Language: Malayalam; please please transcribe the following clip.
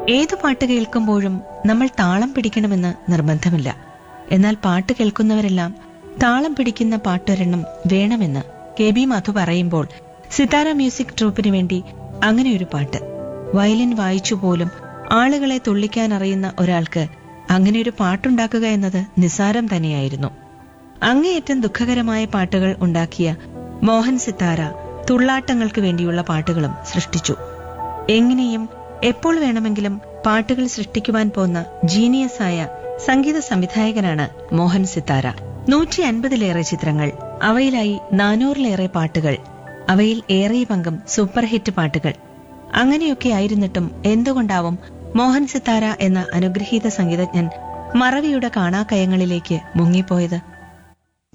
ഏതു പാട്ട് കേൾക്കുമ്പോഴും നമ്മൾ താളം പിടിക്കണമെന്ന് നിർബന്ധമില്ല എന്നാൽ പാട്ട് കേൾക്കുന്നവരെല്ലാം താളം പിടിക്കുന്ന പാട്ടൊരെണ്ണം വേണമെന്ന് കെ ബി മധു പറയുമ്പോൾ സിതാര മ്യൂസിക് ട്രൂപ്പിന് വേണ്ടി അങ്ങനെയൊരു പാട്ട് വയലിൻ വായിച്ചു പോലും ആളുകളെ തുള്ളിക്കാൻ അറിയുന്ന ഒരാൾക്ക് അങ്ങനെയൊരു പാട്ടുണ്ടാക്കുക എന്നത് നിസ്സാരം തന്നെയായിരുന്നു അങ്ങേയറ്റം ദുഃഖകരമായ പാട്ടുകൾ ഉണ്ടാക്കിയ മോഹൻ സിത്താര തുള്ളാട്ടങ്ങൾക്ക് വേണ്ടിയുള്ള പാട്ടുകളും സൃഷ്ടിച്ചു എങ്ങനെയും എപ്പോൾ വേണമെങ്കിലും പാട്ടുകൾ സൃഷ്ടിക്കുവാൻ പോന്ന ജീനിയസായ സംഗീത സംവിധായകനാണ് മോഹൻ സിത്താര നൂറ്റി അൻപതിലേറെ ചിത്രങ്ങൾ അവയിലായി നാനൂറിലേറെ പാട്ടുകൾ അവയിൽ ഏറെ പങ്കും സൂപ്പർ ഹിറ്റ് പാട്ടുകൾ അങ്ങനെയൊക്കെ ആയിരുന്നിട്ടും എന്തുകൊണ്ടാവും മോഹൻ സിത്താര എന്ന അനുഗ്രഹീത സംഗീതജ്ഞൻ മറവിയുടെ കാണാക്കയങ്ങളിലേക്ക് മുങ്ങിപ്പോയത്